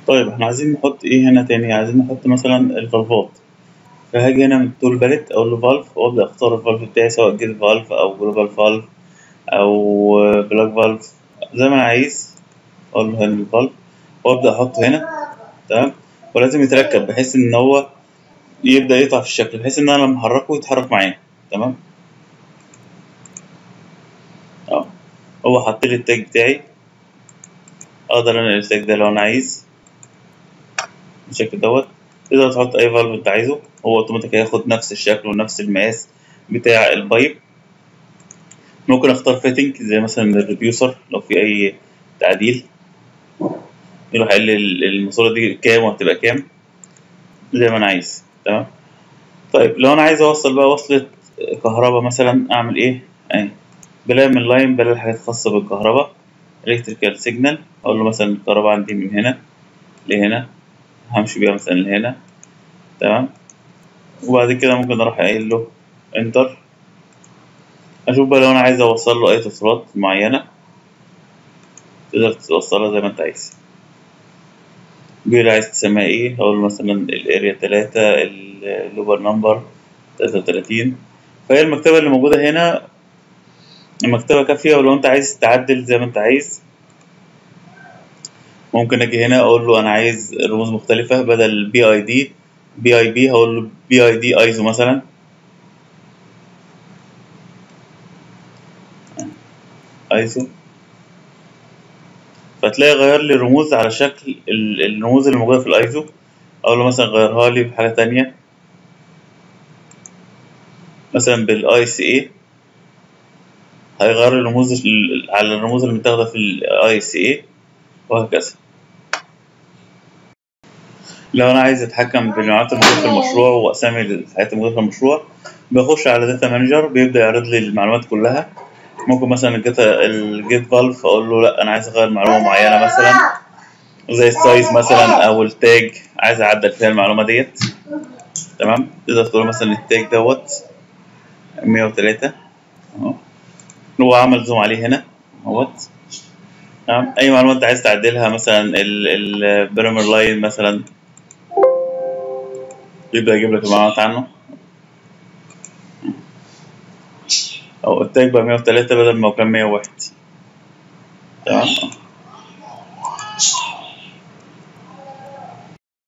طيب احنا عايزين نحط ايه هنا تاني عايزين نحط مثلا الفالفات فهاجي هنا من تول باليت اقول له فالف وابدا اختار الفالف بتاعي سواء جيت فالف او جلوبال فالف او بلاك فالف زي ما انا عايز اقول له هنا الفالف وابدا احطه هنا تمام ولازم يتركب بحيث ان هو يبدا يقطع في الشكل بحيث ان انا لما احركه يتحرك معايا تمام اه هو حط لي التاج بتاعي اقدر انقل التاج ده لو انا عايز بالشكل دوت تقدر تحط اي فالف انت عايزه هو اوتوماتيك هياخد نفس الشكل ونفس المقاس بتاع البايب ممكن اختار فيتنج زي مثلا الريديوسر لو في اي تعديل يروح قال لي الماسوره دي كام وهتبقى كام زي ما انا عايز تمام طيب لو انا عايز اوصل بقى وصلة كهرباء مثلا اعمل ايه اهي بلاقي من لاين بلاقي الحاجات الخاصة بالكهرباء الكتريكال سيجنال اقول له مثلا الكهرباء عندي من هنا لهنا همشي بيها مثلا لهنا تمام وبعد كده ممكن اروح قايل له انتر اشوف بقى لو انا عايز اوصل له اي توصيلات معينة تقدر توصلها زي ما انت عايز بيقول عايز تسميها ايه اقول له مثلا الاريا تلاتة اللوبر نمبر تلاتة وتلاتين فهي المكتبة اللي موجودة هنا المكتبة كافية ولو انت عايز تعدل زي ما انت عايز ممكن اجي هنا اقول له انا عايز رموز مختلفة بدل بي اي دي بي اي بي هقول له بي اي دي ايزو مثلا ايزو فتلاقي غير لي الرموز على شكل الرموز اللي موجودة في الايزو اقول له مثلا غيرها لي بحاجة تانية مثلا بالاي سي اي هيغير الرموز على الرموز اللي متاخدة في الاي سي اي وهكذا لو انا عايز اتحكم بالمعلومات الموجودة في المشروع واسامي الحاجات الموجودة في المشروع بخش على داتا مانجر بيبدأ يعرض لي المعلومات كلها ممكن مثلا الجيت الجيت فالف اقول له لا انا عايز اغير معلومة معينة مثلا زي السايز مثلا او التاج عايز اعدل فيها المعلومة ديت تمام تقدر تقول مثلا التاج دوت مية وتلاتة اهو هو عمل زوم عليه هنا اهوت تمام اي معلومة انت عايز تعدلها مثلا البريمر لاين مثلا يبدأ يجيب لك المعلومات عنه أو التاج بقى مية وتلاتة بدل ما هو كان مية وواحد تمام